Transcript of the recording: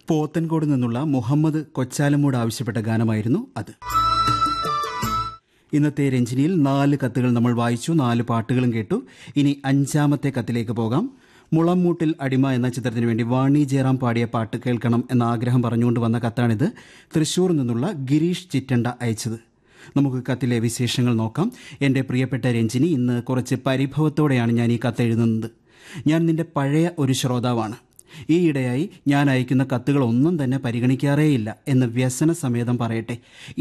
പോത്തൻകോട് നിന്നുള്ള മുഹമ്മദ് കൊച്ചാലമൂട് ആവശ്യപ്പെട്ട ഗാനമായിരുന്നു അത് ഇന്നത്തെ രഞ്ജിനിയിൽ നാല് കത്തുകൾ നമ്മൾ വായിച്ചു നാല് പാട്ടുകളും കേട്ടു ഇനി അഞ്ചാമത്തെ കത്തിലേക്ക് പോകാം മുളമ്മൂട്ടിൽ അടിമ എന്ന ചിത്രത്തിന് വേണ്ടി വാണി ജയറാം പാടിയ പാട്ട് കേൾക്കണം എന്ന ആഗ്രഹം പറഞ്ഞുകൊണ്ട് വന്ന കത്താണിത് തൃശൂർ നിന്നുള്ള ഗിരീഷ് ചിറ്റണ്ട അയച്ചത് നമുക്ക് കത്തിലെ വിശേഷങ്ങൾ നോക്കാം എൻ്റെ പ്രിയപ്പെട്ട രഞ്ജിനി ഇന്ന് കുറച്ച് പരിഭവത്തോടെയാണ് ഞാൻ ഈ കത്ത് എഴുതുന്നത് ഞാൻ നിന്റെ പഴയ ഒരു ശ്രോതാവാണ് ഈയിടെയായി ഞാൻ അയക്കുന്ന കത്തുകളൊന്നും തന്നെ പരിഗണിക്കാറേയില്ല എന്ന് വ്യസന സമേതം പറയട്ടെ